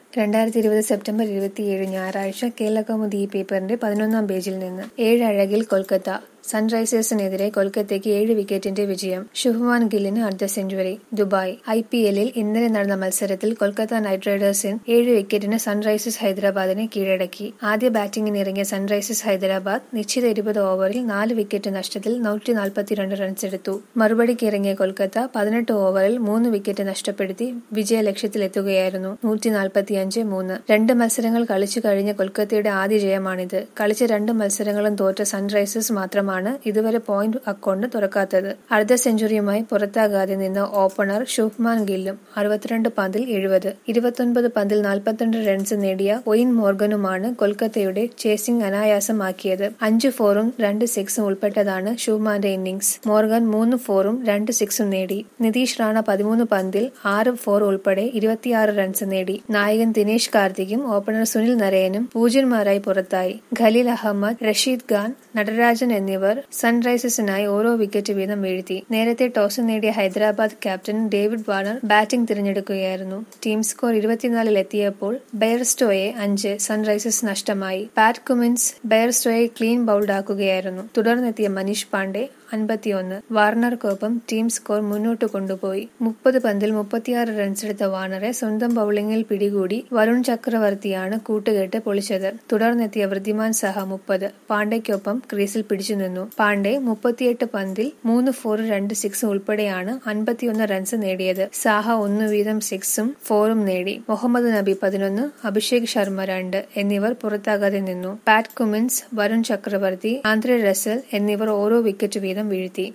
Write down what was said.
രണ്ടായിരത്തി ഇരുപത് സെപ്റ്റംബർ ഇരുപത്തിയേഴ് ഞായറാഴ്ച കേരളകൗമുദി ഈ പേപ്പറിന്റെ പതിനൊന്നാം പേജിൽ നിന്ന് ഏഴഴകിൽ കൊൽക്കത്ത സൺറൈസേഴ്സിനെതിരെ കൊൽക്കത്തയ്ക്ക് ഏഴ് വിക്കറ്റിന്റെ വിജയം ശുഭ്മാൻ ഗില്ലിന് അർദ്ധ സെഞ്ചുറി ദുബായ് ഐ പി എല്ലിൽ ഇന്നലെ നടന്ന മത്സരത്തിൽ കൊൽക്കത്ത നൈറ്റ് റൈഡേഴ്സിന് ഏഴ് വിക്കറ്റിന് സൺറൈസേഴ്സ് ഹൈദരാബാദിനെ കീഴടക്കി ആദ്യ ബാറ്റിംഗിനിറങ്ങിയ സൺറൈസേഴ്സ് ഹൈദരാബാദ് നിശ്ചിത ഇരുപത് ഓവറിൽ നാല് വിക്കറ്റ് നഷ്ടത്തിൽ നൂറ്റി നാൽപ്പത്തിരണ്ട് റൺസ് എടുത്തു മറുപടിക്ക് ഇറങ്ങിയ കൊൽക്കത്ത പതിനെട്ട് ഓവറിൽ മൂന്ന് വിക്കറ്റ് നഷ്ടപ്പെടുത്തി വിജയ ലക്ഷ്യത്തിലെത്തുകയായിരുന്നു നൂറ്റി നാൽപ്പത്തിയഞ്ച് മൂന്ന് രണ്ട് മത്സരങ്ങൾ കളിച്ചു കഴിഞ്ഞ കൊൽക്കത്തയുടെ ആദ്യ ജയമാണിത് കളിച്ച രണ്ട് മത്സരങ്ങളും തോറ്റ സൺറൈസേഴ്സ് മാത്രമാണ് ഇതുവരെ പോയിന്റ് അക്കൗണ്ട് തുറക്കാത്തത് അർദ്ധ സെഞ്ചുറിയുമായി പുറത്താകാതെ നിന്ന ഓപ്പണർ ശുഭ്മാൻ ഗില്ലും അറുപത്തിരണ്ട് പന്തിൽ എഴുപത് ഇരുപത്തൊൻപത് പന്തിൽ നാൽപ്പത്തിരണ്ട് റൺസ് നേടിയ ഒയിൻ മോർഗനുമാണ് കൊൽക്കത്തയുടെ ചേസിംഗ് അനായാസമാക്കിയത് അഞ്ച് ഫോറും രണ്ട് സിക്സും ഉൾപ്പെട്ടതാണ് ശുഭ്മാന്റെ ഇന്നിംഗ്സ് മോർഗൻ മൂന്ന് ഫോറും രണ്ട് സിക്സും നേടി നിതീഷ് റാണ പതിമൂന്ന് പന്തിൽ ആറ് ഫോർ ഉൾപ്പെടെ ഇരുപത്തിയാറ് റൺസ് നേടി നായകൻ ദിനേശ് കാർത്തിക്കും ഓപ്പണർ സുനിൽ നരയനും പൂജ്യന്മാരായി പുറത്തായി ഖലീൽ അഹമ്മദ് റഷീദ് ഖാൻ നടരാജൻ എന്നിവർ സൺറൈസേഴ്സിനായി ഓരോ വിക്കറ്റ് വീതം വീഴ്ത്തി നേരത്തെ ടോസ് നേടിയ Hyderabad captain David Warner batting തിരഞ്ഞെടുക്കുകയായിരുന്നു ടീം സ്കോർ ഇരുപത്തിനാലിൽ എത്തിയപ്പോൾ ബെയർസ്റ്റോയെ അഞ്ച് സൺറൈസേഴ്സ് നഷ്ടമായി പാറ്റ് കുമിൻസ് ബെയർസ്റ്റോയെ ക്ലീൻ ബൌൾഡാക്കുകയായിരുന്നു തുടർന്നെത്തിയ മനീഷ് പാണ്ഡെ അൻപത്തിയൊന്ന് വാർണർക്കൊപ്പം ടീം സ്കോർ മുന്നോട്ട് കൊണ്ടുപോയി മുപ്പത് പന്തിൽ മുപ്പത്തിയാറ് റൺസെടുത്ത വാർണറെ സ്വന്തം ബൌളിംഗിൽ പിടികൂടി വരുൺ ചക്രവർത്തിയാണ് കൂട്ടുകെട്ട് പൊളിച്ചത് തുടർന്നെത്തിയ വൃദ്ധിമാൻ സഹ മുപ്പത് പാണ്ഡയ്ക്കൊപ്പം ക്രീസിൽ പിടിച്ചു നിന്നു പാണ്ഡെ മുപ്പത്തിയെട്ട് പന്തിൽ മൂന്ന് ഫോർ രണ്ട് സിക്സ് ഉൾപ്പെടെയാണ് അൻപത്തിയൊന്ന് റൺസ് നേടിയത് സാഹ ഒന്നു വീതം സിക്സും ഫോറും നേടി മുഹമ്മദ് നബി പതിനൊന്ന് അഭിഷേക് ശർമ്മ രണ്ട് എന്നിവർ പുറത്താകാതെ നിന്നു പാറ്റ് കുമിൻസ് വരുൺ ചക്രവർത്തി ആന്ധ്ര റസൽ എന്നിവർ ഓരോ വിക്കറ്റ് വീതം വീഴ്ത്തി